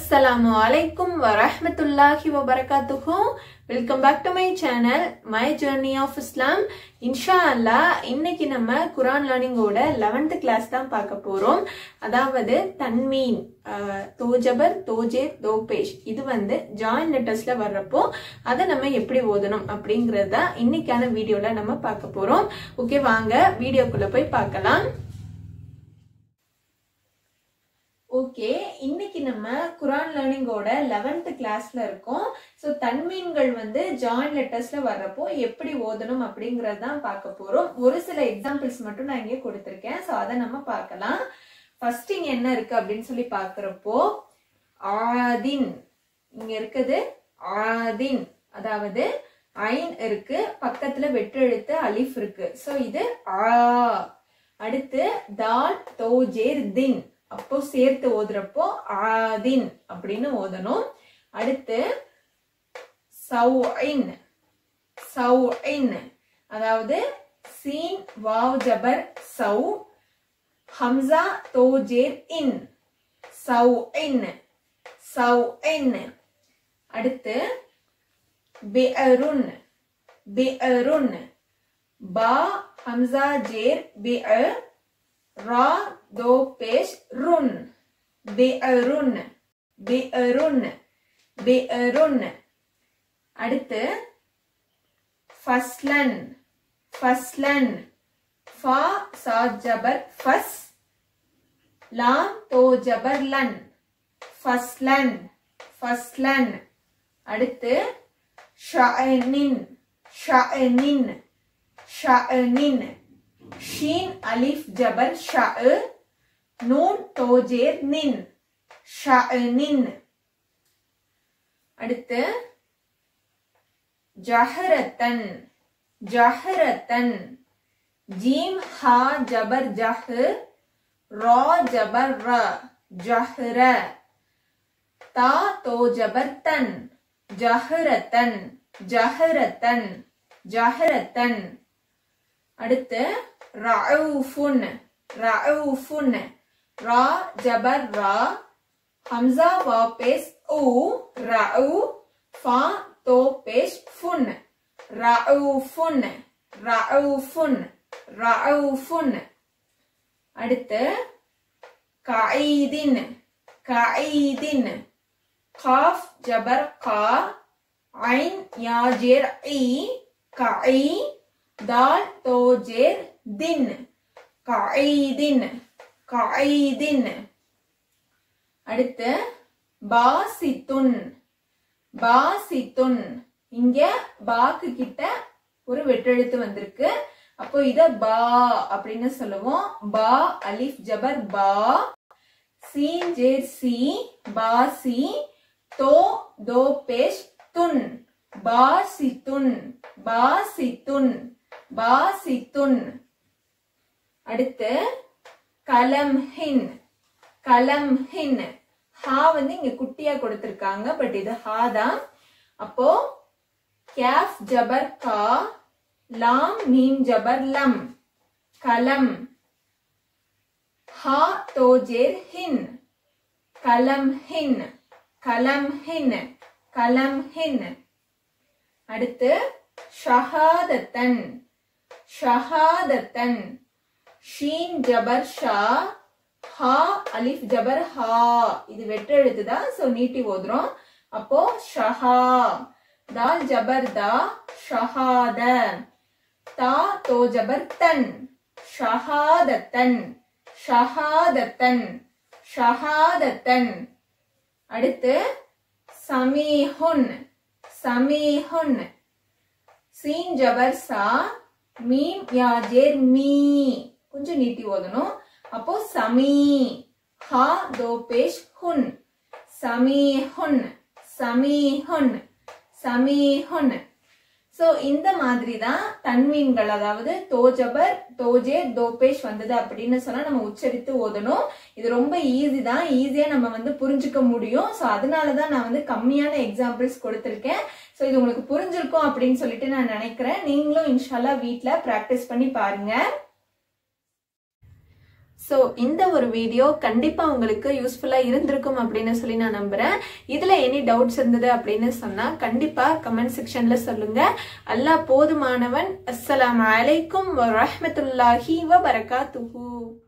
அஸ்ஸலாமு அலைக்கும் வரஹ்மத்துல்லாஹி வபரகாத்துஹு welcome back to my channel my journey of Islam இன்ஷா அல்லாஹ் இன்னைக்கு நம்ம குரான் லேர்னிங்கோட லெவன்த் கிளாஸ் தான் பார்க்க போறோம் அதாவது தன்மீன் அஹ், தோஜபர் தோஜே தோபேஷ் இது வந்து ஜாயின் லெட்டர்ஸ்ல வர்றப்போ அதை நம்ம எப்படி ஓதணும் அப்படிங்கறது தான் இன்னைக்கான வீடியோல நம்ம பார்க்க போறோம் ஓகே வாங்க வீடியோக்குள்ள போய் பார்க்கலாம் ஓகே இன்னைக்கு நம்ம குரான் லேர்னிங்கோட லெவன்த் கிளாஸ்ல இருக்கோம் ஸோ தன்மீன்கள் வந்து ஜாயின் லெட்டர்ஸ்ல வர்றப்போ எப்படி ஓதணும் அப்படிங்கறது தான் பார்க்க போறோம் ஒரு சில எக்ஸாம்பிள்ஸ் மட்டும் நான் இங்கே கொடுத்துருக்கேன் ஸோ அதை நம்ம பார்க்கலாம் ஃபர்ஸ்ட் இங்க என்ன இருக்கு அப்படின்னு சொல்லி பார்க்கறப்போ ஆதின் இங்க இருக்குது ஆதின் அதாவது ஐன் இருக்கு பக்கத்துல வெற்றெழுத்து அலிஃப் இருக்கு ஸோ இது ஆ அடுத்து தால் தோஜேர் தின் அப்போ சேர்த்து ஓதுறப்போ ஆதின் அப்படின்னு ஓதணும் அடுத்து சௌஇன் சௌஇன் அதாவது சீன் வாவ் ஜபர் சௌ ஹம்சா தோஜேர் இன் சௌஇன் சௌஇன் அடுத்து பிஅருன் பிஅருன் பா ஹம்சா ஜேர் பிஅ ரா दो पेश रुन बेअरुन बेअरुन बेअरुन அடுத்து ஃபஸ்லன் ஃபஸ்லன் ஃபா சா ஜபர் ஃபஸ் லாம் தோ ஜபர் லன் ஃபஸ்லன் ஃபஸ்லன் அடுத்து ஷஅனின் ஷஅனின் ஷஅனின் ஷீன் அலிஃப் ஜபர் ஷஅ நூன் தோஜேர் நின் ஷஅனின் அடுத்து ஜஹரத்தன் ஜஹரத்தன் ஜீம் ஹா ஜபர் ஜஹ் ரா ஜபர் ர ஜஹ்ர தா தோ ஜபர் தன் ஜஹரத்தன் ஜஹரத்தன் ஜஹரத்தன் அடுத்து ரவுஃபுன் ரவுஃபுன் ரா ஜபர் ரா ஹம்சா வா பேஸ் உ ரவு ஃபா தோ பேஸ் ஃபுன் ரவுஃபுன் ரவுஃபுன் ரவுஃபுன் அடுத்து கஈதின் கஈதின் காஃப் ஜபர் கா ஐன் யாஜிர் இ கஇ தால் தோஜேர் தின் கஈதின் கஈதின் அடுத்து பாசித்துன் பாசித்துன் இங்க பாக்கு கிட்ட ஒரு வெற்றெழுத்து வந்திருக்கு அப்போ இத பா அப்படின்னு சொல்லுவோம் பா அலிஃப் ஜபர் பா சீன் ஜேர் சி பாசி தோ தோ பேஷ் துன் பாசித்துன் பாசித்துன் பாசித்துன் அடுத்து கலம்ஹின் கலம்ஹின் ஹா வந்து இங்க குட்டியா கொடுத்திருக்காங்க பட் இது ஹா தான் அப்போ கேஃப் ஜபர் கா லாம் மீம் ஜபர் லம் கலம் ஹா தோஜேர் ஹின் கலம் ஹின் கலம் ஹின் கலம் ஹின் அடுத்து ஷஹாதத்தன் ஷஹாதத்தன் ஷீன் ஜபர் ஷா ஹா அலிஃப் ஜபர் ஹா இது வெற்றெழுத்து தான் சோ நீட்டி ஓதுறோம் அப்போ ஷஹா தால் ஜபர் தா ஷஹாத தா தோ ஜபர் தன் ஷஹாதத்தன் ஷஹாதத்தன் ஷஹாதத்தன் அடுத்து சமீஹுன் சமீஹுன் சீன் ஜபர் சா மீம் யாஜேர் மீ கொஞ்சம் நீட்டி ஓதணும் அப்போ சமீ ஹா தோ பேஷ் ஹுன் சமீஹுன் சமீஹுன் சமீஹுன் சோ இந்த மாதிரி தான் தன்மீன்கள் அதாவது தோஜபர் தோஜே தோபேஷ் வந்தது அப்படின்னு சொன்னா நம்ம உச்சரித்து ஓதணும் இது ரொம்ப ஈஸி தான் ஈஸியா நம்ம வந்து புரிஞ்சுக்க முடியும் சோ அதனால தான் நான் வந்து கம்மியான எக்ஸாம்பிள்ஸ் கொடுத்துருக்கேன் சோ இது உங்களுக்கு புரிஞ்சிருக்கும் அப்படின்னு சொல்லிட்டு நான் நினைக்கிறேன் நீங்களும் இன்ஷால்லா வீட்ல பிராக்டிஸ் பண்ணி பாருங்க ஸோ இந்த ஒரு வீடியோ கண்டிப்பா உங்களுக்கு யூஸ்ஃபுல்லா இருந்திருக்கும் அப்படின்னு சொல்லி நான் நம்புறேன் இதுல எனி டவுட்ஸ் இருந்தது அப்படின்னு சொன்னா கண்டிப்பா கமெண்ட் செக்ஷன்ல சொல்லுங்க அல்லாஹ் போதுமானவன் அஸ்ஸலாமு அலைக்கும் வரஹ்மத்துல்லாஹி வ பரகாத்துஹு